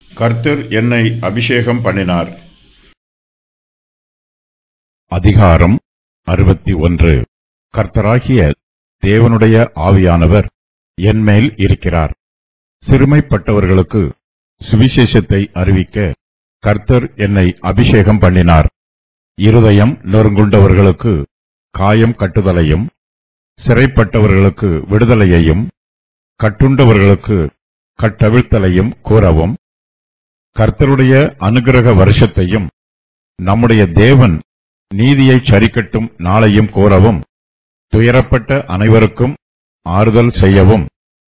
கர்த்தர் என்னை அபிஷேகம் பண்ணினார் அதிகாரம் அறுபத்தி ஒன்று கர்த்தராகிய தேவனுடைய ஆவியானவர் என்மேல் இருக்கிறார் சிறுமைப்பட்டவர்களுக்கு சுவிசேஷத்தை அறிவிக்க கர்த்தர் என்னை அபிஷேகம் பண்ணினார் இருதயம் நொறுங்குண்டவர்களுக்கு காயம் கட்டுதலையும் சிறைப்பட்டவர்களுக்கு விடுதலையையும் கட்டுண்டவர்களுக்கு கட்டவிழ்த்தலையும் கூறவும் கர்த்தருடைய அனுகிரக வருஷத்தையும் நம்முடைய தேவன் நீதியை சரிக்கட்டும் நாளையும் கூறவும் துயரப்பட்ட அனைவருக்கும் ஆறுதல் செய்யவும்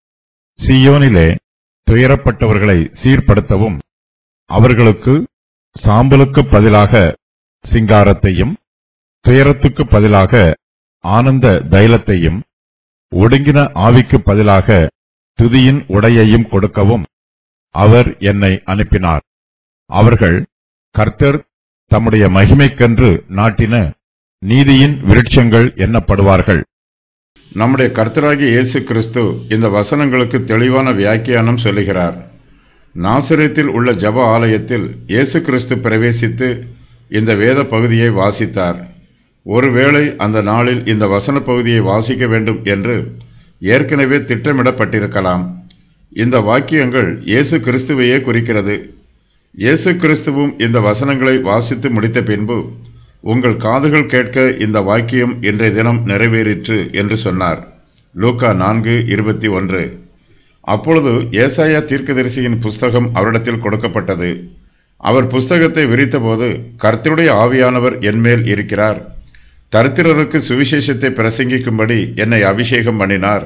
சீயோனிலே துயரப்பட்டவர்களை சீர்படுத்தவும் அவர்களுக்கு சாம்பலுக்கு பதிலாக சிங்காரத்தையும் துயரத்துக்கு பதிலாக ஆனந்த தைலத்தையும் ஒடுங்கின ஆவிக்கு பதிலாக துதியின் உடையையும் கொடுக்கவும் அவர் என்னை அனுப்பினார் அவர்கள் கர்த்தர் தம்முடைய மகிமைக்கென்று நாட்டின நீதியின் விருட்சங்கள் எண்ணப்படுவார்கள் நம்முடைய கர்த்தராகிய இயேசு கிறிஸ்து இந்த வசனங்களுக்கு தெளிவான வியாக்கியானம் சொல்லுகிறார் நாசரேத்தில் உள்ள ஜப ஆலயத்தில் இயேசு கிறிஸ்து பிரவேசித்து இந்த வேத பகுதியை வாசித்தார் ஒருவேளை அந்த நாளில் இந்த வசன பகுதியை வாசிக்க வேண்டும் என்று ஏற்கனவே திட்டமிடப்பட்டிருக்கலாம் இந்த வாக்கியங்கள் இயேசு கிறிஸ்துவையே குறிக்கிறது இயேசு கிறிஸ்துவும் இந்த வசனங்களை வாசித்து முடித்த பின்பு உங்கள் காதுகள் கேட்க இந்த வாக்கியம் இன்றைய தினம் நிறைவேறிற்று என்று சொன்னார் லூக்கா நான்கு இருபத்தி ஒன்று அப்பொழுது ஏசாயா தீர்க்கதரிசியின் புஸ்தகம் அவரிடத்தில் கொடுக்கப்பட்டது அவர் புஸ்தகத்தை விரித்தபோது கர்த்தருடைய ஆவியானவர் என்மேல் இருக்கிறார் தரித்திரருக்கு சுவிசேஷத்தை பிரசங்கிக்கும்படி என்னை அபிஷேகம் பண்ணினார்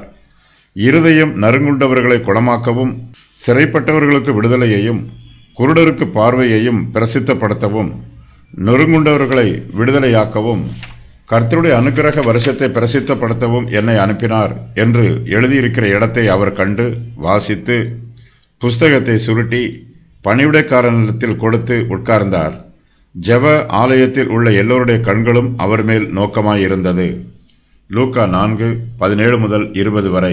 இருதயம் நறுங்குண்டவர்களை குணமாக்கவும் சிறைப்பட்டவர்களுக்கு விடுதலையையும் குருடருக்கு பார்வையையும் பிரசித்தப்படுத்தவும் நொறுங்குண்டவர்களை விடுதலையாக்கவும் கர்த்தருடைய அனுக்கிரக வருஷத்தை பிரசித்தப்படுத்தவும் என்னை அனுப்பினார் என்று எழுதியிருக்கிற இடத்தை அவர் கண்டு வாசித்து புஸ்தகத்தை சுருட்டி பணிவிடைக்காரனிடத்தில் கொடுத்து உட்கார்ந்தார் ஜெப ஆலயத்தில் உள்ள எல்லோருடைய கண்களும் அவர் மேல் நோக்கமாயிருந்தது லூக்கா நான்கு பதினேழு முதல் இருபது வரை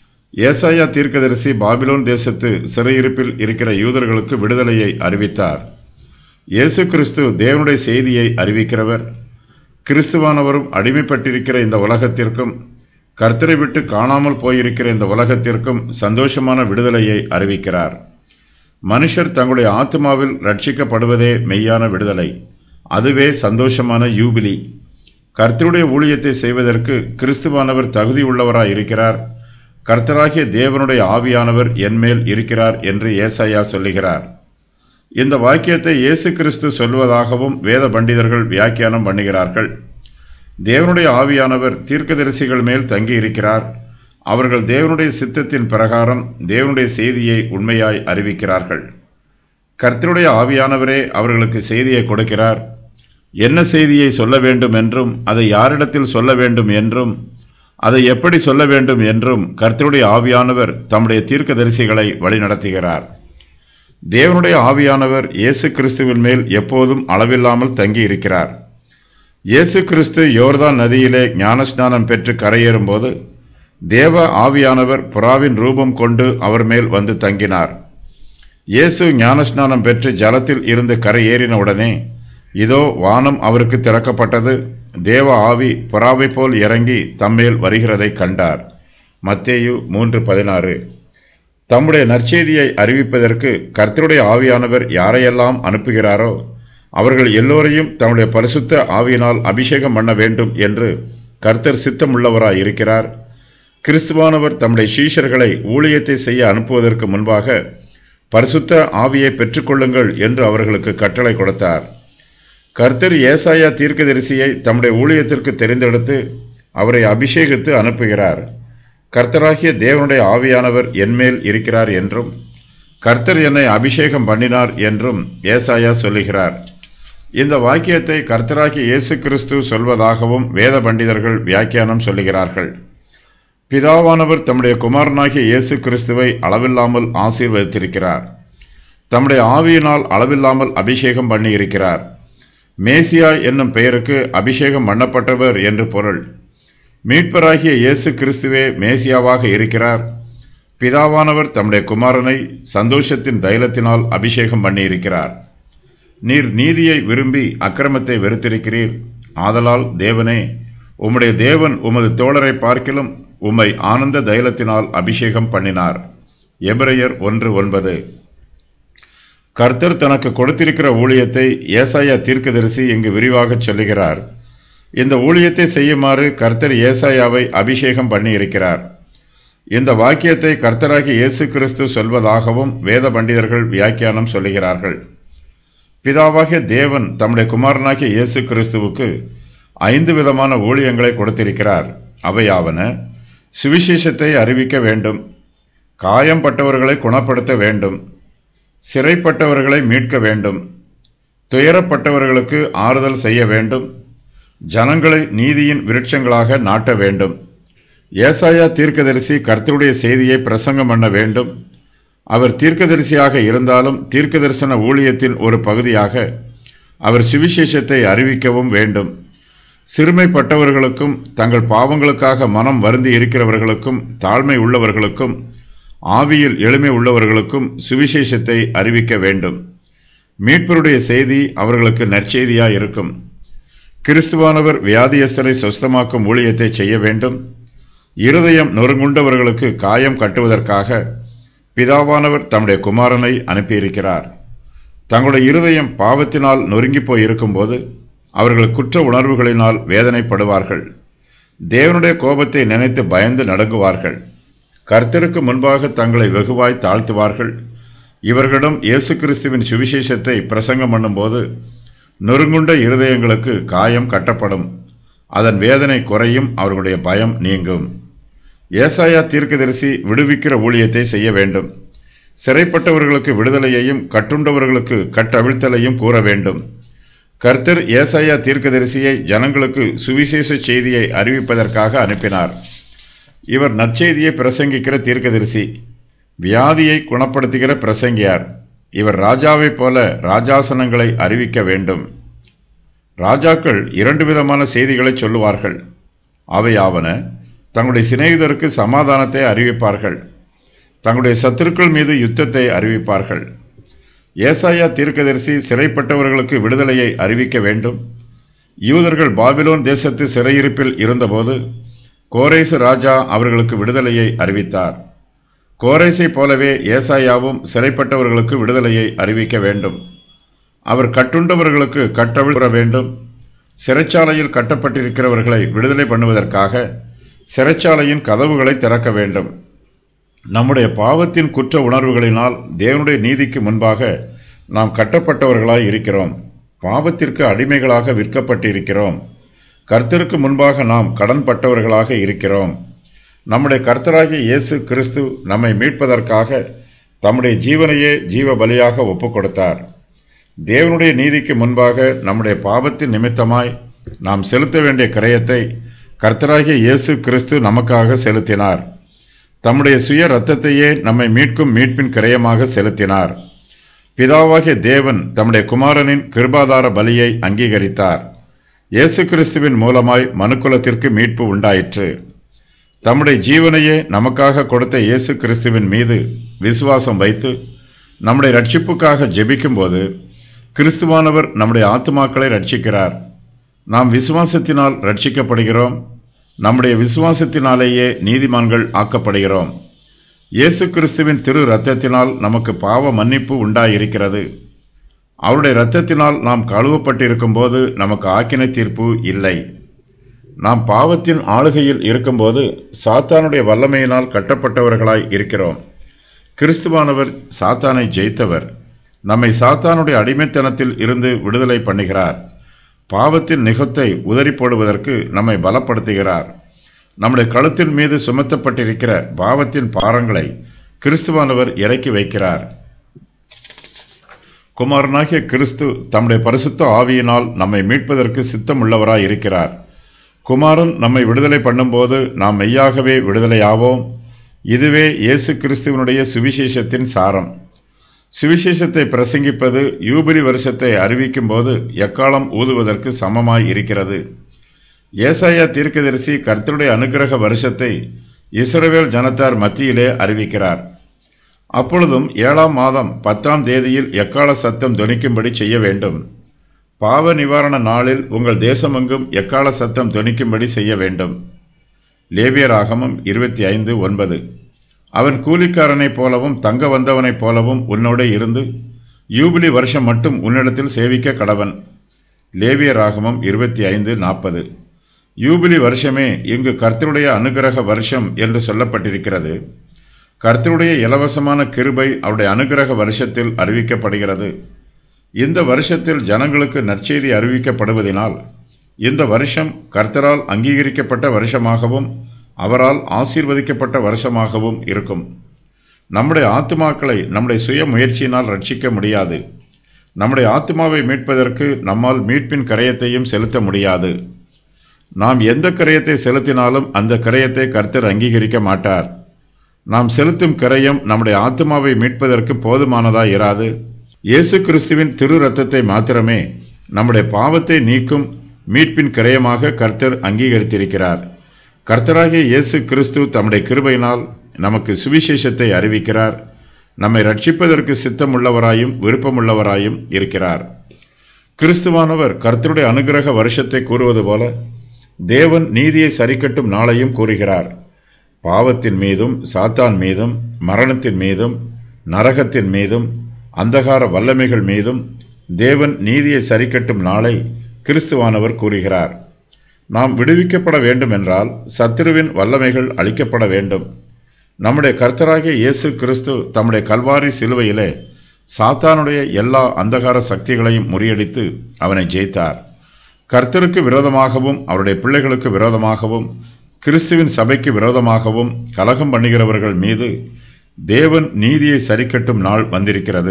ஏசாயா தீர்க்கதரிசி பாபிலோன் தேசத்து சிறையிருப்பில் இருக்கிற யூதர்களுக்கு விடுதலையை அறிவித்தார் இயேசு கிறிஸ்து தேவனுடைய செய்தியை அறிவிக்கிறவர் கிறிஸ்துவானவரும் அடிமைப்பட்டிருக்கிற இந்த உலகத்திற்கும் கர்த்தரை விட்டு காணாமல் போயிருக்கிற இந்த உலகத்திற்கும் சந்தோஷமான விடுதலையை அறிவிக்கிறார் மனுஷர் தங்களுடைய ஆத்மாவில் ரட்சிக்கப்படுவதே மெய்யான விடுதலை அதுவே சந்தோஷமான யூபிலி கர்த்தருடைய ஊழியத்தை செய்வதற்கு கிறிஸ்துவானவர் தகுதியுள்ளவராய் இருக்கிறார் கர்த்தராகிய தேவனுடைய ஆவியானவர் என்மேல் இருக்கிறார் என்று ஏசாயா சொல்லுகிறார் இந்த வாக்கியத்தை இயேசு கிறிஸ்து சொல்வதாகவும் வேத பண்டிதர்கள் வியாக்கியானம் பண்ணுகிறார்கள் தேவனுடைய ஆவியானவர் தீர்க்கதரிசிகள் மேல் தங்கி இருக்கிறார் அவர்கள் தேவனுடைய சித்தத்தின் பிரகாரம் தேவனுடைய செய்தியை உண்மையாய் அறிவிக்கிறார்கள் கர்த்தருடைய ஆவியானவரே அவர்களுக்கு செய்தியை கொடுக்கிறார் என்ன செய்தியை சொல்ல வேண்டும் என்றும் அதை யாரிடத்தில் சொல்ல வேண்டும் என்றும் அதை எப்படி சொல்ல வேண்டும் என்றும் கர்த்தருடைய ஆவியானவர் தம்முடைய தீர்க்கதரிசிகளை வழிநடத்துகிறார் தேவனுடைய ஆவியானவர் இயேசு கிறிஸ்துவின் மேல் எப்போதும் அளவில்லாமல் தங்கி இருக்கிறார் இயேசு கிறிஸ்து யோர்தான் நதியிலே ஞானஸ்நானம் பெற்று கரையேறும்போது தேவ ஆவியானவர் புறாவின் ரூபம் கொண்டு அவர் மேல் வந்து தங்கினார் இயேசு ஞானஸ்நானம் பெற்று ஜலத்தில் இருந்து கரையேறின உடனே இதோ வானம் அவருக்கு திறக்கப்பட்டது தேவ ஆவி புறாவைப் போல் இறங்கி தம்மேல் வருகிறதை கண்டார் மத்தேயு மூன்று பதினாறு தம்முடைய நற்செய்தியை அறிவிப்பதற்கு கர்த்தருடைய ஆவியானவர் யாரையெல்லாம் அனுப்புகிறாரோ அவர்கள் எல்லோரையும் தம்முடைய பரிசுத்த ஆவியினால் அபிஷேகம் பண்ண வேண்டும் என்று கர்த்தர் சித்தமுள்ளவராய் இருக்கிறார் கிறிஸ்துவானவர் தம்முடைய சீஷர்களை ஊழியத்தை செய்ய அனுப்புவதற்கு முன்பாக பரிசுத்த ஆவியை பெற்றுக்கொள்ளுங்கள் என்று அவர்களுக்கு கட்டளை கொடுத்தார் கர்த்தர் ஏசாயா தீர்க்கதரிசியை தம்முடைய ஊழியத்திற்கு தெரிந்தெடுத்து அவரை அபிஷேகித்து அனுப்புகிறார் கர்த்தராகிய தேவனுடைய ஆவியானவர் என்மேல் இருக்கிறார் என்றும் கர்த்தர் என்னை அபிஷேகம் பண்ணினார் என்றும் ஏசாயா சொல்லுகிறார் இந்த வாக்கியத்தை கர்த்தராகிய இயேசு கிறிஸ்து சொல்வதாகவும் வேத பண்டிதர்கள் வியாக்கியானம் சொல்லுகிறார்கள் பிதாவானவர் தம்முடைய குமாரனாகிய இயேசு கிறிஸ்துவை அளவில்லாமல் ஆசீர்வதித்திருக்கிறார் தம்முடைய ஆவியினால் அளவில்லாமல் அபிஷேகம் பண்ணி இருக்கிறார் மேசியா என்னும் பெயருக்கு அபிஷேகம் பண்ணப்பட்டவர் என்று பொருள் மீட்பராகிய இயேசு கிறிஸ்துவே மேசியாவாக இருக்கிறார் பிதாவானவர் தம்முடைய குமாரனை சந்தோஷத்தின் தைலத்தினால் அபிஷேகம் பண்ணியிருக்கிறார் நீர் நீதியை விரும்பி அக்கிரமத்தை வெறுத்திருக்கிறீர் ஆதலால் தேவனே உம்முடைய தேவன் உமது தோழரை பார்க்கிலும் உம்மை ஆனந்த தைலத்தினால் அபிஷேகம் பண்ணினார் எபிரையர் ஒன்று ஒன்பது கர்த்தர் தனக்கு கொடுத்திருக்கிற ஊழியத்தை ஏசாயா தீர்க்கதரிசி இங்கு விரிவாகச் சொல்லுகிறார் இந்த ஊழியத்தை செய்யுமாறு கர்த்தர் ஏசாயாவை அபிஷேகம் பண்ணி இருக்கிறார் இந்த வாக்கியத்தை கர்த்தராகி இயேசு கிறிஸ்து சொல்வதாகவும் வேத பண்டிதர்கள் வியாக்கியானம் சொல்லுகிறார்கள் பிதாவாகிய தேவன் தம்முடைய குமாரனாகிய இயேசு கிறிஸ்துவுக்கு ஐந்து விதமான ஊழியங்களை கொடுத்திருக்கிறார் அவையாவன சுவிசேஷத்தை அறிவிக்க வேண்டும் காயம்பட்டவர்களை குணப்படுத்த வேண்டும் சிறைப்பட்டவர்களை மீட்க வேண்டும் துயரப்பட்டவர்களுக்கு ஆறுதல் செய்ய வேண்டும் ஜனங்களை நீதியின் விருட்சங்களாக நாட்ட வேண்டும் ஏசாயா தீர்க்கதரிசி கர்த்தருடைய செய்தியை பிரசங்கம் பண்ண வேண்டும் அவர் தீர்க்கதரிசியாக இருந்தாலும் தீர்க்கதரிசன ஊழியத்தின் ஒரு பகுதியாக அவர் சுவிசேஷத்தை அறிவிக்கவும் வேண்டும் சிறுமைப்பட்டவர்களுக்கும் தங்கள் பாவங்களுக்காக மனம் வருந்தி இருக்கிறவர்களுக்கும் தாழ்மை உள்ளவர்களுக்கும் ஆவியில் எளிமை உள்ளவர்களுக்கும் சுவிசேஷத்தை அறிவிக்க வேண்டும் மீட்பருடைய செய்தி அவர்களுக்கு நற்செய்தியாய் இருக்கும் கிறிஸ்துவானவர் வியாதியஸ்தரை சொஸ்தமாக்கும் ஊழியத்தை செய்ய வேண்டும் இருதயம் நொறுங்குண்டவர்களுக்கு காயம் கட்டுவதற்காக பிதாவானவர் தம்முடைய குமாரனை அனுப்பியிருக்கிறார் தங்களுடைய இருதயம் பாவத்தினால் நொறுங்கி போய் இருக்கும்போது அவர்கள் குற்ற உணர்வுகளினால் வேதனைப்படுவார்கள் தேவனுடைய கோபத்தை நினைத்து பயந்து நடுங்குவார்கள் கர்த்தருக்கு முன்பாக தங்களை வெகுவாய் தாழ்த்துவார்கள் இவர்களிடம் இயேசு கிறிஸ்துவின் சுவிசேஷத்தை பிரசங்கம் பண்ணும்போது நொறுங்குண்ட இருதயங்களுக்கு காயம் கட்டப்படும் அதன் வேதனை குறையும் அவர்களுடைய பயம் நீங்கும் ஏசாயா தீர்க்கதரிசி விடுவிக்கிற ஊழியத்தை செய்ய வேண்டும் சிறைப்பட்டவர்களுக்கு விடுதலையையும் கட்டுண்டவர்களுக்கு கட்டவிழ்த்தலையும் கூற வேண்டும் கர்த்தர் ஏசாயா தீர்க்கதரிசியை ஜனங்களுக்கு சுவிசேஷ செய்தியை அறிவிப்பதற்காக அனுப்பினார் இவர் நற்செய்தியை பிரசங்கிக்கிற தீர்க்கதரிசி வியாதியை குணப்படுத்துகிற பிரசங்கியார் இவர் ராஜாவைப் போல ராஜாசனங்களை அறிவிக்க வேண்டும் ராஜாக்கள் இரண்டு விதமான செய்திகளை சொல்லுவார்கள் அவையாவன தங்களுடைய சிநேகிதருக்கு சமாதானத்தை அறிவிப்பார்கள் தங்களுடைய சத்துருக்கள் மீது யுத்தத்தை அறிவிப்பார்கள் ஏசாயா தீர்க்கதரிசி சிறைப்பட்டவர்களுக்கு விடுதலையை அறிவிக்க வேண்டும் யூதர்கள் பாபிலோன் தேசத்து சிறையிருப்பில் இருந்தபோது கோரேசு ராஜா அவர்களுக்கு விடுதலையை அறிவித்தார் கோரேசை போலவே ஏசாயாவும் சிறைப்பட்டவர்களுக்கு விடுதலையை அறிவிக்க வேண்டும் அவர் கட்டுண்டவர்களுக்கு கட்டவிழ வேண்டும் சிறைச்சாலையில் கட்டப்பட்டிருக்கிறவர்களை விடுதலை பண்ணுவதற்காக சிறைச்சாலையின் கதவுகளை திறக்க வேண்டும் நம்முடைய பாவத்தின் குற்ற உணர்வுகளினால் தேவனுடைய நீதிக்கு முன்பாக நாம் கட்டப்பட்டவர்களாய் இருக்கிறோம் பாவத்திற்கு அடிமைகளாக விற்கப்பட்டிருக்கிறோம் கர்த்தருக்கு முன்பாக நாம் கடன்பட்டவர்களாக இருக்கிறோம் நம்முடைய கர்த்தராகிய இயேசு கிறிஸ்து நம்மை மீட்பதற்காக தம்முடைய ஜீவனையே ஜீவ பலியாக ஒப்புக் கொடுத்தார் தேவனுடைய நீதிக்கு முன்பாக நம்முடைய பாவத்தின் நிமித்தமாய் நாம் செலுத்த வேண்டிய கிரயத்தை கர்த்தராகிய இயேசு கிறிஸ்து நமக்காக செலுத்தினார் தம்முடைய சுய இரத்தத்தையே நம்மை மீட்கும் மீட்பின் கிரயமாக செலுத்தினார் பிதாவாகிய தேவன் தம்முடைய குமாரனின் கிருபாதார பலியை அங்கீகரித்தார் இயேசு கிறிஸ்துவின் மூலமாய் மனுக்குலத்திற்கு மீட்பு உண்டாயிற்று தம்முடைய ஜீவனையே நமக்காக கொடுத்த இயேசு கிறிஸ்துவின் மீது விசுவாசம் வைத்து நம்முடைய ரட்சிப்புக்காக ஜெபிக்கும்போது கிறிஸ்துவானவர் நம்முடைய ஆத்துமாக்களை ரட்சிக்கிறார் நாம் விசுவாசத்தினால் ரட்சிக்கப்படுகிறோம் நம்முடைய விசுவாசத்தினாலேயே நீதிமான்கள் ஆக்கப்படுகிறோம் இயேசு கிறிஸ்துவின் திரு இரத்தத்தினால் நமக்கு பாவ மன்னிப்பு உண்டாயிருக்கிறது அவருடைய இரத்தத்தினால் நாம் கழுவப்பட்டிருக்கும் போது நமக்கு ஆக்கினை தீர்ப்பு இல்லை நாம் பாவத்தின் ஆளுகையில் இருக்கும்போது சாத்தானுடைய வல்லமையினால் கட்டப்பட்டவர்களாய் இருக்கிறோம் கிறிஸ்துவானவர் சாத்தானை ஜெயித்தவர் நம்மை சாத்தானுடைய அடிமைத்தனத்தில் இருந்து விடுதலை பண்ணுகிறார் பாவத்தின் நிகத்தை உதறி போடுவதற்கு நம்மை பலப்படுத்துகிறார் நம்முடைய கழுத்தின் மீது சுமத்தப்பட்டிருக்கிற பாவத்தின் பாரங்களை கிறிஸ்துவானவர் இறக்கி வைக்கிறார் குமாரனாகிய கிறிஸ்து தம்முடைய பரிசுத்த ஆவியினால் நம்மை மீட்பதற்கு சித்தமுள்ளவராய் இருக்கிறார் குமாரன் நம்மை விடுதலை பண்ணும்போது நாம் மெய்யாகவே விடுதலையாவோம் இதுவே இயேசு கிறிஸ்துவனுடைய சுவிசேஷத்தின் சாரம் சுவிசேஷத்தை பிரசங்கிப்பது யூபிலி வருஷத்தை அறிவிக்கும் போது எக்காலம் ஊதுவதற்கு சமமாய் இருக்கிறது ஏசாயா தீர்க்கதரிசி கர்த்தருடைய அனுக்கிரக வருஷத்தை இஸ்ரவேல் ஜனத்தார் மத்தியிலே அறிவிக்கிறார் அப்பொழுதும் ஏழாம் மாதம் பத்தாம் தேதியில் எக்கால சத்தம் தொனிக்கும்படி செய்ய வேண்டும் பாவ நிவாரண நாளில் உங்கள் தேசமெங்கும் எக்கால சத்தம் தொனிக்கும்படி செய்ய வேண்டும் லேபியராகமம் இருபத்தி ஐந்து ஒன்பது அவன் கூலிக்காரனைப் போலவும் தங்க வந்தவனைப் போலவும் உன்னோட இருந்து யூபிலி வருஷம் மட்டும் உன்னிடத்தில் சேவிக்க கடவன் லேவியராகமம் இருபத்தி ஐந்து நாற்பது யூபிலி வருஷமே இங்கு கர்த்தருடைய அனுகிரக வருஷம் என்று சொல்லப்பட்டிருக்கிறது கர்த்தருடைய இலவசமான கிருபை அவருடைய அனுகிரக வருஷத்தில் அறிவிக்கப்படுகிறது இந்த வருஷத்தில் ஜனங்களுக்கு நற்செய்தி அறிவிக்கப்படுவதினால் இந்த வருஷம் கர்த்தரால் அங்கீகரிக்கப்பட்ட வருஷமாகவும் அவரால் ஆசீர்வதிக்கப்பட்ட வருஷமாகவும் இருக்கும் நம்முடைய ஆத்மாக்களை நம்முடைய சுய முயற்சியினால் ரட்சிக்க முடியாது நம்முடைய ஆத்மாவை மீட்பதற்கு நம்மால் மீட்பின் கரையத்தையும் செலுத்த முடியாது நாம் எந்த கரையத்தை செலுத்தினாலும் அந்த கரையத்தை கர்த்தர் அங்கீகரிக்க மாட்டார் நாம் செலுத்தும் கரையம் நம்முடைய ஆத்மாவை மீட்பதற்கு போதுமானதாய் இராது இயேசு கிறிஸ்துவின் திரு ரத்தத்தை மாத்திரமே நம்முடைய பாவத்தை நீக்கும் மீட்பின் கரையமாக கர்த்தர் அங்கீகரித்திருக்கிறார் கர்த்தராகிய இயேசு கிறிஸ்து தம்முடைய கிருபையினால் நமக்கு சுவிசேஷத்தை அறிவிக்கிறார் நம்மை ரட்சிப்பதற்கு சித்தமுள்ளவராயும் விருப்பமுள்ளவராயும் இருக்கிறார் கிறிஸ்துவானவர் கர்த்தருடைய அனுகிரக வருஷத்தை கூறுவது போல தேவன் நீதியை சரிக்கட்டும் நாளையும் கூறுகிறார் பாவத்தின் மீதும் சாத்தான் மீதும் மரணத்தின் மீதும் நரகத்தின் மீதும் அந்தகார வல்லமைகள் மீதும் தேவன் நீதியை சரிக்கட்டும் நாளை கிறிஸ்துவானவர் கூறுகிறார் நாம் விடுவிக்கப்பட வேண்டும் என்றால் சத்துருவின் வல்லமைகள் அழிக்கப்பட வேண்டும் நம்முடைய கர்த்தராகிய இயேசு கிறிஸ்து தம்முடைய கல்வாரி சிலுவையிலே சாத்தானுடைய எல்லா அந்தகார சக்திகளையும் முறியடித்து அவனை ஜெயித்தார் கர்த்தருக்கு விரோதமாகவும் அவருடைய பிள்ளைகளுக்கு விரோதமாகவும் கிறிஸ்துவின் சபைக்கு விரோதமாகவும் கலகம் பண்ணுகிறவர்கள் மீது தேவன் நீதியை சரிக்கட்டும் நாள் வந்திருக்கிறது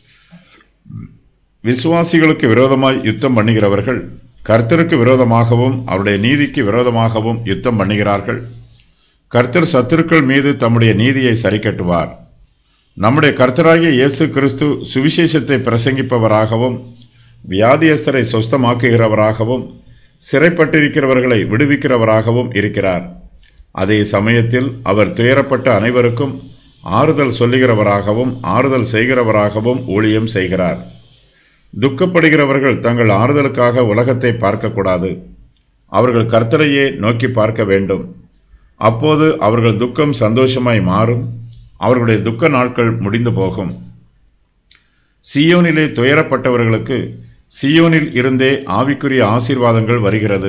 விசுவாசிகளுக்கு விரோதமாய் யுத்தம் பண்ணுகிறவர்கள் கர்த்தருக்கு விரோதமாகவும் அவருடைய நீதிக்கு விரோதமாகவும் யுத்தம் பண்ணுகிறார்கள் கர்த்தர் சத்துருக்கள் மீது தம்முடைய நீதியை சரிக்கட்டுவார் நம்முடைய கர்த்தராகிய இயேசு கிறிஸ்து சுவிசேஷத்தை பிரசங்கிப்பவராகவும் வியாதியஸ்தரை சொஸ்தமாக்குகிறவராகவும் சிறைப்பட்டிருக்கிறவர்களை விடுவிக்கிறவராகவும் இருக்கிறார் அதே சமயத்தில் அவர் துயரப்பட்ட அனைவருக்கும் ஆறுதல் சொல்லுகிறவராகவும் ஆறுதல் செய்கிறவராகவும் ஊழியம் செய்கிறார் துக்கப்படுகிறவர்கள் தங்கள் ஆறுதலுக்காக உலகத்தை பார்க்கக்கூடாது அவர்கள் கர்த்தரையே நோக்கி பார்க்க வேண்டும் அப்போது அவர்கள் துக்கம் சந்தோஷமாய் மாறும் அவர்களுடைய துக்க நாட்கள் முடிந்து போகும் சியோனிலே துயரப்பட்டவர்களுக்கு சியோனில் இருந்தே ஆவிக்குரிய ஆசீர்வாதங்கள் வருகிறது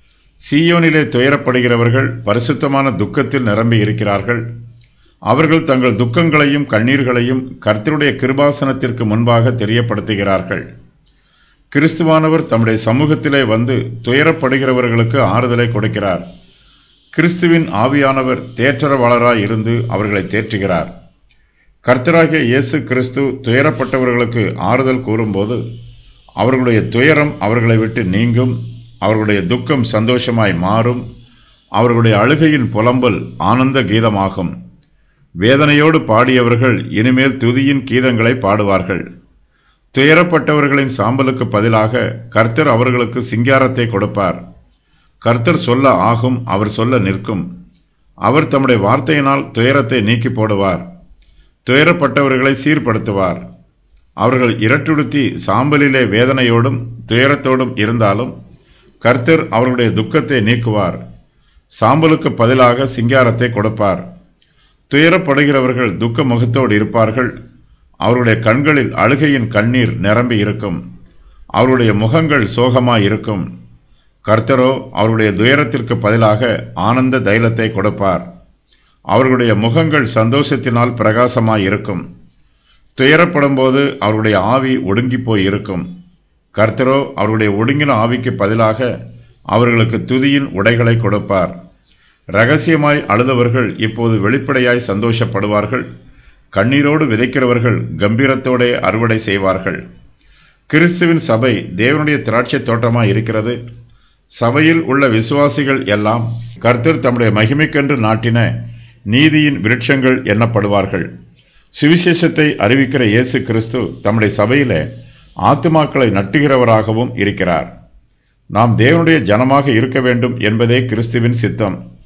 சியோனிலே துயரப்படுகிறவர்கள் பரிசுத்தமான துக்கத்தில் நிரம்பி இருக்கிறார்கள் அவர்கள் தங்கள் துக்கங்களையும் கண்ணீர்களையும் கர்த்தருடைய கிருபாசனத்திற்கு முன்பாக தெரியப்படுத்துகிறார்கள் கிறிஸ்துவானவர் தம்முடைய சமூகத்திலே வந்து துயரப்படுகிறவர்களுக்கு ஆறுதலை கொடுக்கிறார் கிறிஸ்துவின் ஆவியானவர் தேற்றரவாளராய் இருந்து அவர்களை தேற்றுகிறார் கர்த்தராகிய இயேசு கிறிஸ்து துயரப்பட்டவர்களுக்கு ஆறுதல் கூறும்போது அவர்களுடைய துயரம் அவர்களை விட்டு நீங்கும் அவர்களுடைய துக்கம் சந்தோஷமாய் மாறும் அவர்களுடைய அழுகையின் புலம்பல் ஆனந்த கீதமாகும் வேதனையோடு பாடியவர்கள் இனிமேல் துதியின் கீதங்களை பாடுவார்கள் துயரப்பட்டவர்களின் சாம்பலுக்கு பதிலாக கர்த்தர் அவர்களுக்கு சிங்காரத்தை கொடுப்பார் கர்த்தர் சொல்ல ஆகும் அவர் சொல்ல நிற்கும் அவர் தம்முடைய வார்த்தையினால் துயரத்தை நீக்கி போடுவார் துயரப்பட்டவர்களை சீர்படுத்துவார் அவர்கள் இரட்டுடுத்தி சாம்பலிலே வேதனையோடும் துயரத்தோடும் இருந்தாலும் கர்த்தர் அவர்களுடைய துக்கத்தை நீக்குவார் சாம்பலுக்கு பதிலாக சிங்காரத்தை கொடுப்பார் துயரப்படுகிறவர்கள் துக்க முகத்தோடு இருப்பார்கள் அவருடைய கண்களில் அழுகையின் கண்ணீர் நிரம்பி இருக்கும் அவருடைய முகங்கள் சோகமாய் இருக்கும் கர்த்தரோ அவருடைய துயரத்திற்கு பதிலாக ஆனந்த தைலத்தை கொடுப்பார் அவர்களுடைய முகங்கள் சந்தோஷத்தினால் பிரகாசமாய் இருக்கும் துயரப்படும்போது அவருடைய ஆவி ஒடுங்கி போய் இருக்கும் கர்த்தரோ அவருடைய ஒடுங்கின ஆவிக்கு பதிலாக அவர்களுக்கு துதியின் உடைகளை கொடுப்பார் ரகசியமாய் அழுதவர்கள் இப்போது வெளிப்படையாய் சந்தோஷப்படுவார்கள் கண்ணீரோடு விதைக்கிறவர்கள் கம்பீரத்தோடே அறுவடை செய்வார்கள் கிறிஸ்துவின் சபை தேவனுடைய திராட்சை தோட்டமாய் இருக்கிறது சபையில் உள்ள விசுவாசிகள் எல்லாம் கர்த்தர் தம்முடைய மகிமைக்கென்று நாட்டின நீதியின் விருட்சங்கள் எண்ணப்படுவார்கள் சுவிசேஷத்தை அறிவிக்கிற இயேசு கிறிஸ்து தம்முடைய சபையிலே ஆத்துமாக்களை நட்டுகிறவராகவும் இருக்கிறார் நாம் தேவனுடைய ஜனமாக இருக்க வேண்டும் என்பதே கிறிஸ்துவின் சித்தம்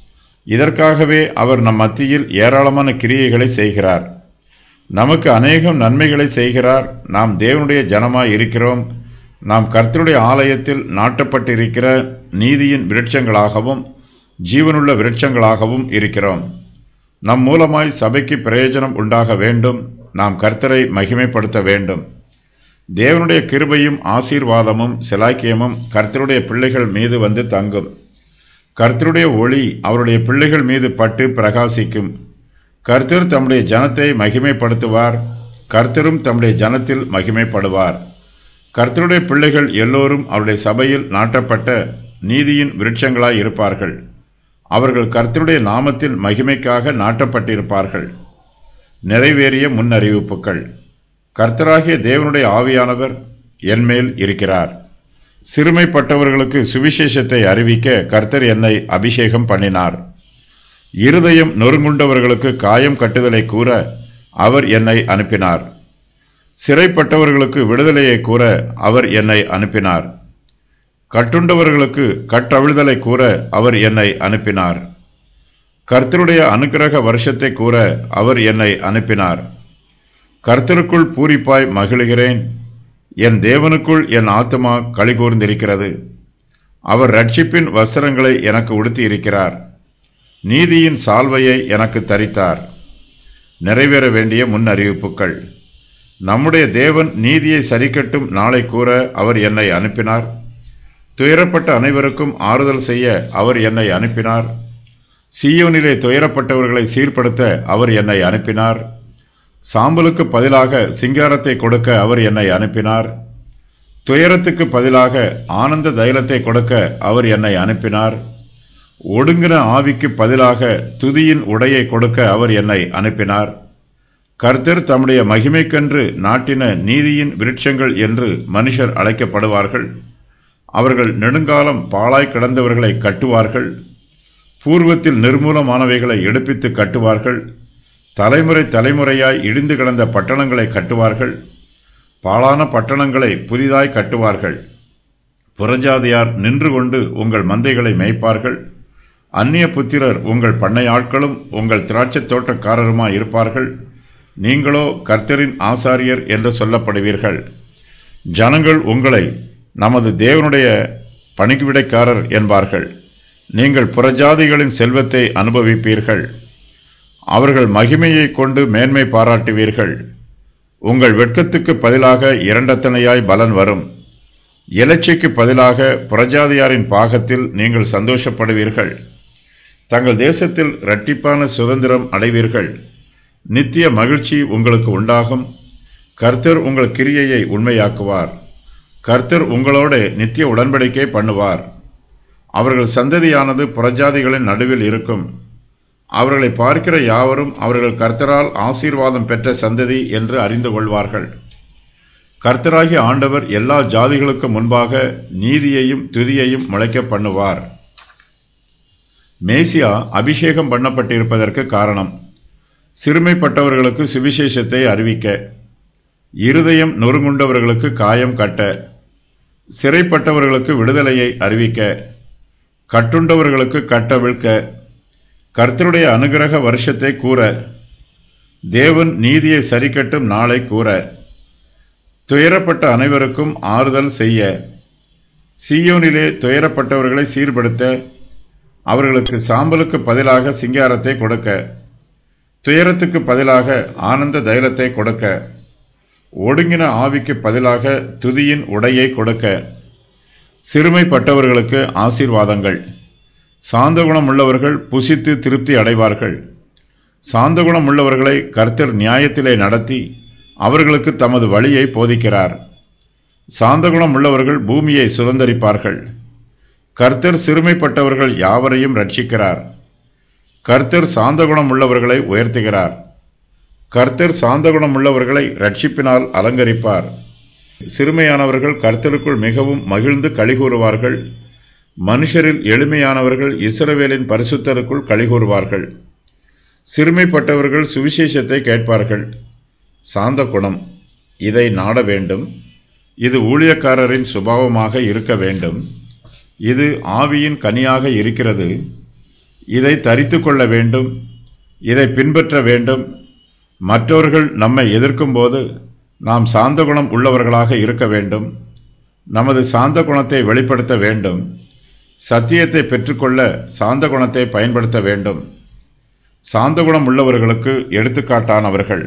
இதற்காகவே அவர் நம் மத்தியில் ஏராளமான கிரியைகளை செய்கிறார் நமக்கு அநேகம் நன்மைகளை செய்கிறார் நாம் தேவனுடைய ஜனமாய் இருக்கிறோம் நாம் கர்த்தருடைய ஆலயத்தில் நாட்டப்பட்டிருக்கிற நீதியின் விருட்சங்களாகவும் ஜீவனுள்ள விருட்சங்களாகவும் இருக்கிறோம் நம் மூலமாய் சபைக்கு பிரயோஜனம் உண்டாக வேண்டும் நாம் கர்த்தரை மகிமைப்படுத்த வேண்டும் தேவனுடைய கிருபையும் ஆசீர்வாதமும் சிலாக்கியமும் கர்த்தருடைய பிள்ளைகள் மீது வந்து தங்கும் கர்த்தருடைய ஒளி அவருடைய பிள்ளைகள் மீது பட்டு பிரகாசிக்கும் கர்த்தர் தம்முடைய ஜனத்தை மகிமைப்படுத்துவார் கர்த்தரும் தம்முடைய ஜனத்தில் மகிமைப்படுவார் கர்த்தருடைய பிள்ளைகள் எல்லோரும் அவருடைய சபையில் நாட்டப்பட்ட நீதியின் விருட்சங்களாய் இருப்பார்கள் அவர்கள் கர்த்தருடைய நாமத்தில் மகிமைக்காக நாட்டப்பட்டிருப்பார்கள் நிறைவேறிய முன்னறிவிப்புகள் கர்த்தராகிய தேவனுடைய ஆவியானவர் என்மேல் இருக்கிறார் சிறுமைப்பட்டவர்களுக்கு சுவிசேஷத்தை அறிவிக்க கர்த்தர் என்னை அபிஷேகம் பண்ணினார் இருதயம் நொறுங்குண்டவர்களுக்கு காயம் கட்டுதலை கூற அவர் என்னை அனுப்பினார் சிறைப்பட்டவர்களுக்கு விடுதலையை கூற அவர் என்னை அனுப்பினார் கட்டுண்டவர்களுக்கு கட்டவிழ்தலை கூற அவர் என்னை அனுப்பினார் கர்த்தருடைய அனுக்கிரக வருஷத்தை கூற அவர் என்னை அனுப்பினார் கர்த்தருக்குள் பூரிப்பாய் மகிழுகிறேன் என் தேவனுக்குள் என் ஆத்மா களிகூர்ந்திருக்கிறது அவர் ரட்சிப்பின் வஸ்திரங்களை எனக்கு உடுத்தி இருக்கிறார் நீதியின் சால்வையை எனக்கு தரித்தார் நிறைவேற வேண்டிய முன் அறிவிப்புகள் நம்முடைய தேவன் நீதியை சரிக்கட்டும் நாளை கூற அவர் என்னை அனுப்பினார் துயரப்பட்ட அனைவருக்கும் ஆறுதல் செய்ய அவர் என்னை அனுப்பினார் சீயோனிலே துயரப்பட்டவர்களை சீர்படுத்த அவர் என்னை அனுப்பினார் சாம்பலுக்கு பதிலாக சிங்காரத்தை கொடுக்க அவர் என்னை அனுப்பினார் துயரத்துக்கு பதிலாக ஆனந்த தைலத்தை கொடுக்க அவர் என்னை அனுப்பினார் ஒடுங்கின ஆவிக்கு பதிலாக துதியின் உடையை கொடுக்க அவர் என்னை அனுப்பினார் கர்த்தர் தம்முடைய மகிமைக்கென்று நாட்டின நீதியின் விருட்சங்கள் என்று மனுஷர் அழைக்கப்படுவார்கள் அவர்கள் நெடுங்காலம் பாழாய் கிடந்தவர்களை கட்டுவார்கள் பூர்வத்தில் நிர்மூலமானவைகளை எடுப்பித்து கட்டுவார்கள் தலைமுறை தலைமுறையாய் இடிந்து கிடந்த பட்டணங்களை கட்டுவார்கள் பாழான பட்டணங்களை புதிதாய் கட்டுவார்கள் புறஜாதியார் நின்று கொண்டு உங்கள் மந்தைகளை மேய்ப்பார்கள் அந்நிய புத்திரர் உங்கள் பண்ணை ஆட்களும் உங்கள் திராட்சைத் தோட்டக்காரருமாய் இருப்பார்கள் நீங்களோ கர்த்தரின் ஆசாரியர் என்று சொல்லப்படுவீர்கள் ஜனங்கள் உங்களை நமது தேவனுடைய பணிவிடைக்காரர் என்பார்கள் நீங்கள் புறஜாதிகளின் செல்வத்தை அனுபவிப்பீர்கள் அவர்கள் மகிமையை கொண்டு மேன்மை பாராட்டுவீர்கள் உங்கள் வெட்கத்துக்கு பதிலாக இரண்டத்தனையாய் பலன் வரும் இலச்சைக்கு பதிலாக புறஜாதியாரின் பாகத்தில் நீங்கள் சந்தோஷப்படுவீர்கள் தங்கள் தேசத்தில் இரட்டிப்பான சுதந்திரம் அடைவீர்கள் நித்திய மகிழ்ச்சி உங்களுக்கு உண்டாகும் கர்த்தர் உங்கள் கிரியையை உண்மையாக்குவார் கர்த்தர் உங்களோட நித்திய உடன்படிக்கை பண்ணுவார் அவர்கள் சந்ததியானது புறஜாதிகளின் நடுவில் இருக்கும் அவர்களை பார்க்கிற யாவரும் அவர்கள் கர்த்தரால் ஆசீர்வாதம் பெற்ற சந்ததி என்று அறிந்து கொள்வார்கள் கர்த்தராகிய ஆண்டவர் எல்லா ஜாதிகளுக்கு முன்பாக நீதியையும் துதியையும் முளைக்க பண்ணுவார் மேசியா அபிஷேகம் பண்ணப்பட்டிருப்பதற்கு காரணம் சிறுமைப்பட்டவர்களுக்கு சுவிசேஷத்தை அறிவிக்க இருதயம் நொறுங்குண்டவர்களுக்கு காயம் கட்ட சிறைப்பட்டவர்களுக்கு விடுதலையை அறிவிக்க கட்டுண்டவர்களுக்கு கட்டவிழ்க்க கர்த்தருடைய அனுகிரக வருஷத்தை கூற தேவன் நீதியை சரிக்கட்டும் நாளை கூற துயரப்பட்ட அனைவருக்கும் ஆறுதல் செய்ய சீயோனிலே துயரப்பட்டவர்களை சீர்படுத்த அவர்களுக்கு சாம்பலுக்கு பதிலாக சிங்காரத்தை கொடுக்க துயரத்துக்கு பதிலாக ஆனந்த தைலத்தை கொடுக்க ஒடுங்கின ஆவிக்கு பதிலாக துதியின் உடையை கொடுக்க சிறுமைப்பட்டவர்களுக்கு ஆசீர்வாதங்கள் சாந்த குணம் உள்ளவர்கள் புசித்து திருப்தி அடைவார்கள் சாந்த குணம் உள்ளவர்களை கர்த்தர் நியாயத்திலே நடத்தி அவர்களுக்கு தமது வழியை போதிக்கிறார் சாந்த குணம் உள்ளவர்கள் பூமியை சுதந்தரிப்பார்கள் கர்த்தர் சிறுமைப்பட்டவர்கள் யாவரையும் ரட்சிக்கிறார் கர்த்தர் சாந்த குணம் உள்ளவர்களை உயர்த்துகிறார் கர்த்தர் சாந்த குணம் உள்ளவர்களை ரட்சிப்பினால் அலங்கரிப்பார் சிறுமையானவர்கள் கர்த்தருக்குள் மிகவும் மகிழ்ந்து கலிகூறுவார்கள் மனுஷரில் எளிமையானவர்கள் இஸ்ரவேலின் பரிசுத்தருக்குள் கலிகூறுவார்கள் சிறுமைப்பட்டவர்கள் சுவிசேஷத்தை கேட்பார்கள் சாந்த குணம் இதை நாட வேண்டும் இது ஊழியக்காரரின் சுபாவமாக இருக்க வேண்டும் இது ஆவியின் கனியாக இருக்கிறது இதை தரித்து கொள்ள வேண்டும் இதை பின்பற்ற வேண்டும் மற்றவர்கள் நம்மை எதிர்க்கும்போது நாம் சாந்த குணம் உள்ளவர்களாக இருக்க வேண்டும் நமது சாந்த குணத்தை வெளிப்படுத்த வேண்டும் சத்தியத்தை பெற்றுக்கொள்ள சாந்த குணத்தை பயன்படுத்த வேண்டும் சாந்த குணம் உள்ளவர்களுக்கு எடுத்துக்காட்டானவர்கள்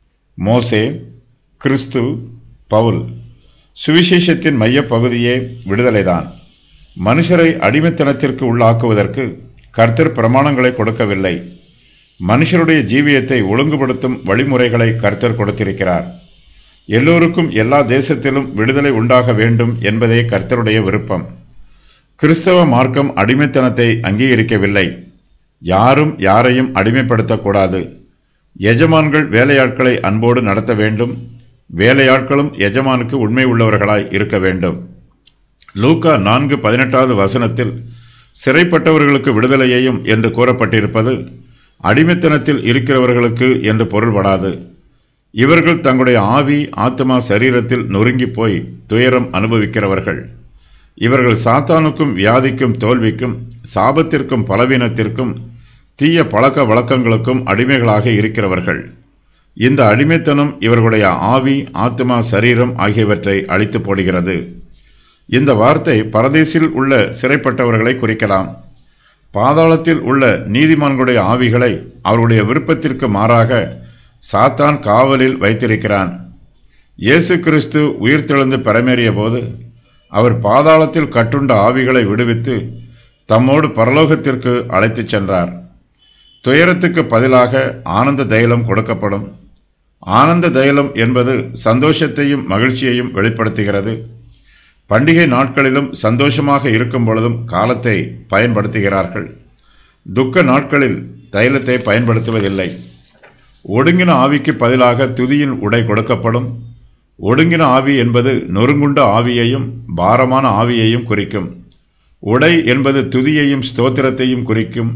மோசே கிறிஸ்து பவுல் சுவிசேஷத்தின் மையப் பகுதியே விடுதலைதான் மனுஷரை அடிமைத்தனத்திற்கு உள்ளாக்குவதற்கு கர்த்தர் பிரமாணங்களை கொடுக்கவில்லை மனுஷருடைய ஜீவியத்தை ஒழுங்குபடுத்தும் வழிமுறைகளை கர்த்தர் கொடுத்திருக்கிறார் எல்லோருக்கும் எல்லா தேசத்திலும் விடுதலை உண்டாக வேண்டும் என்பதே கர்த்தருடைய விருப்பம் கிறிஸ்தவ மார்க்கம் அடிமைத்தனத்தை அங்கீகரிக்கவில்லை யாரும் யாரையும் அடிமைப்படுத்தக்கூடாது எஜமான்கள் வேலையாட்களை அன்போடு நடத்த வேண்டும் வேலையாட்களும் எஜமானுக்கு உண்மை உள்ளவர்களாய் இருக்க வேண்டும் லூக்கா நான்கு பதினெட்டாவது வசனத்தில் சிறைப்பட்டவர்களுக்கு விடுதலையையும் என்று கூறப்பட்டிருப்பது அடிமைத்தனத்தில் இருக்கிறவர்களுக்கு என்று பொருள்படாது இவர்கள் தங்களுடைய ஆவி ஆத்மா சரீரத்தில் நொறுங்கி போய் துயரம் அனுபவிக்கிறவர்கள் இவர்கள் சாத்தானுக்கும் வியாதிக்கும் தோல்விக்கும் சாபத்திற்கும் பலவீனத்திற்கும் தீய பழக்க வழக்கங்களுக்கும் அடிமைகளாக இருக்கிறவர்கள் இந்த அடிமைத்தனம் இவர்களுடைய ஆவி ஆத்மா சரீரம் ஆகியவற்றை அழித்து போடுகிறது இந்த வார்த்தை பரதேசில் உள்ள சிறைப்பட்டவர்களை குறிக்கலாம் பாதாளத்தில் உள்ள நீதிமான்களுடைய ஆவிகளை அவர்களுடைய விருப்பத்திற்கு மாறாக சாத்தான் காவலில் வைத்திருக்கிறான் இயேசு கிறிஸ்து உயிர்த்தெழுந்து பரமேறிய போது அவர் பாதாளத்தில் கட்டுண்ட ஆவிகளை விடுவித்து தம்மோடு பரலோகத்திற்கு அழைத்துச் சென்றார் துயரத்துக்கு பதிலாக ஆனந்த தைலம் கொடுக்கப்படும் ஆனந்த தைலம் என்பது சந்தோஷத்தையும் மகிழ்ச்சியையும் வெளிப்படுத்துகிறது பண்டிகை நாட்களிலும் சந்தோஷமாக இருக்கும் பொழுதும் காலத்தை பயன்படுத்துகிறார்கள் துக்க நாட்களில் தைலத்தை பயன்படுத்துவதில்லை ஒடுங்கின ஆவிக்கு பதிலாக துதியின் உடை கொடுக்கப்படும் ஒடுங்கின ஆவி என்பது நொறுங்குண்ட ஆவியையும் பாரமான ஆவியையும் குறிக்கும் உடை என்பது துதியையும் ஸ்தோத்திரத்தையும் குறிக்கும்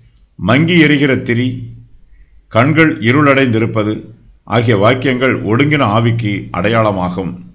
மங்கி எரிகிற திரி கண்கள் இருளடைந்திருப்பது ஆகிய வாக்கியங்கள் ஒடுங்கின ஆவிக்கு அடையாளமாகும்